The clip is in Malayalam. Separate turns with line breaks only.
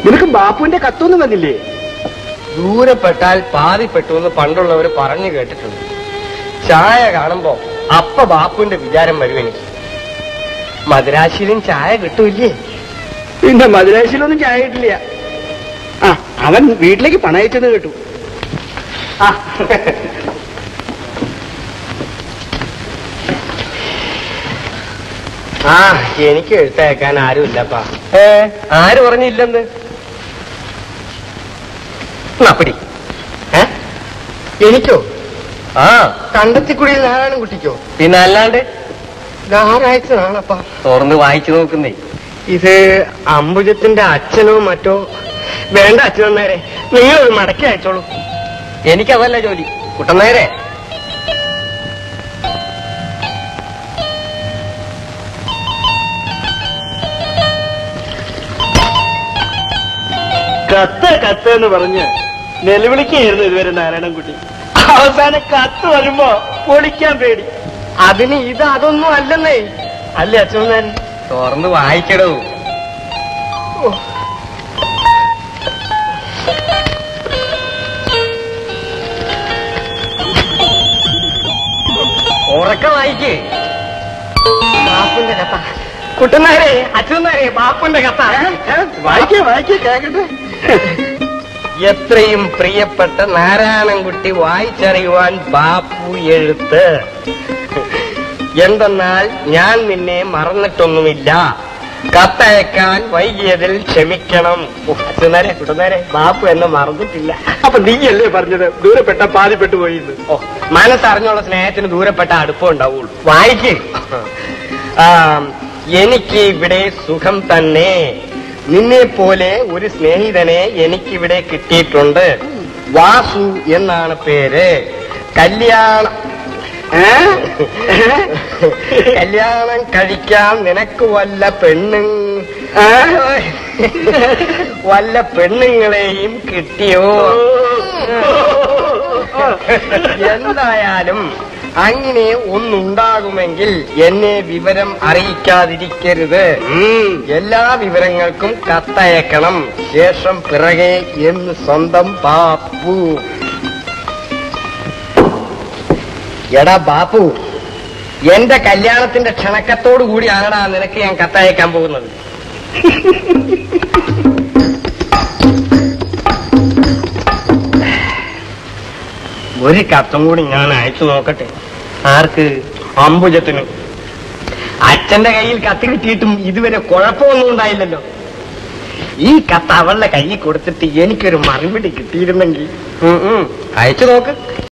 നിനക്ക് ബാപ്പുവിന്റെ കത്തൊന്നും വന്നില്ലേ
ദൂരപ്പെട്ടാൽ പാതിപ്പെട്ടു എന്ന് പണ്ടുള്ളവർ പറഞ്ഞു കേട്ടിട്ടുണ്ട് ചായ കാണുമ്പോ അപ്പ ബാപ്പുവിന്റെ വിചാരം വരും എനിക്ക് മദ്രാശിയിലും ചായ കിട്ടൂല്ലേ
പിന്നെ മധുരാശിയിലൊന്നും ചായ കിട്ടില്ല ആ അവൻ വീട്ടിലേക്ക് പണം അയച്ചെന്ന് കേട്ടു
ആ. ആ എനിക്ക് എഴുത്തയക്കാൻ ആരുമില്ലപ്പാ ഏ ആര് പറഞ്ഞില്ലെന്ന് എന്നാ, പിടി ഏ എനിക്കോ ആ കണ്ടത്തിക്കുടിയിൽ നാരായണൻ കുട്ടിക്കോ പിന്നെ അല്ലാണ്ട് ഇതാരാഴ്ചയാണപ്പാ തുറന്ന് വായിച്ചു നോക്കുന്നേ ഇത് അംബുജത്തിന്റെ അച്ഛനോ മറ്റോ വേണ്ട അച്ഛനോ നേരെ നിങ്ങൾ ഒരു മടക്കി അയച്ചോളൂ എനിക്കതല്ല ജോലി കുട്ടനേരെ
കത്ത് കത്ത് എന്ന് പറഞ്ഞ് നിലവിളിക്കായിരുന്നു ഇതുവരെ നാരായണൻകുട്ടി അവസാനം കത്ത് വരുമ്പോ പൊളിക്കാൻ പേടി
അതിന് ഇത് അതൊന്നും അല്ലെന്നേ അല്ലേ അച്ഛൻ തുറന്ന് വായിക്കടോ ഉറക്കം വായിക്ക് ബാപ്പുന്റെ കഥ കുട്ടനാരെ അച്ഛനാരെ ബാപ്പുന്റെ കഥ
വായിക്കേ വായിക്കേ കേക്കട്ടെ
എത്രയും പ്രിയപ്പെട്ട നാരായണൻകുട്ടി വായിച്ചറിയുവാൻ ബാപ്പു എഴുത്ത് എന്തെന്നാൽ ഞാൻ നിന്നെ മറന്നിട്ടൊന്നുമില്ല കത്തയക്കാൻ വൈകിയതിൽ ക്ഷമിക്കണം അച്ഛനേരെ കുട്ടനേരെ ബാപ്പു എന്നെ മറന്നിട്ടില്ല
അപ്പൊ നീയല്ലേ പറഞ്ഞത് ദൂരപ്പെട്ട പാതിപ്പെട്ടു പോയിന്ന്
ഓ മനസ്സറിഞ്ഞുള്ള സ്നേഹത്തിന് ദൂരപ്പെട്ട അടുപ്പം ഉണ്ടാവുള്ളൂ വായിക്ക് ആ, എനിക്ക് ഇവിടെ സുഖം തന്നെ നിന്നെ പോലെ ഒരു സ്നേഹിതനെ എനിക്കിവിടെ കിട്ടിയിട്ടുണ്ട് വാസു എന്നാണ് പേര് കല്യാണം
ഏ?
കല്യാണം കഴിക്കാൻ നിനക്ക് വല്ല പെണ്ണു വല്ല പെണ്ണുങ്ങളെയും കിട്ടിയോ എന്തായാലും അങ്ങനെ ഒന്നുണ്ടാകുമെങ്കിൽ എന്നെ വിവരം അറിയിക്കാതിരിക്കരുത്
ഉം.
എല്ലാ വിവരങ്ങൾക്കും കത്തയക്കണം ശേഷം പിറകെ എന്ന് സ്വന്തം ബാപ്പു എടാ ബാപ്പു എന്റെ കല്യാണത്തിന്റെ ക്ഷണക്കത്തോടു കൂടിയാണടാ നിനക്ക് ഞാൻ കത്തയക്കാൻ പോകുന്നത് ഒരു കത്തും കൂടി ഞാൻ അയച്ചു നോക്കട്ടെ ആർക്ക് അംബുജത്തിന് അച്ഛന്റെ കയ്യിൽ കത്ത് കിട്ടിയിട്ടും ഇതുവരെ കുഴപ്പമൊന്നും ഉണ്ടായില്ലല്ലോ ഈ കത്ത് അവളുടെ കയ്യിൽ കൊടുത്തിട്ട് എനിക്കൊരു മറുപടി കിട്ടിയിരുന്നെങ്കിൽ അയച്ചു നോക്ക്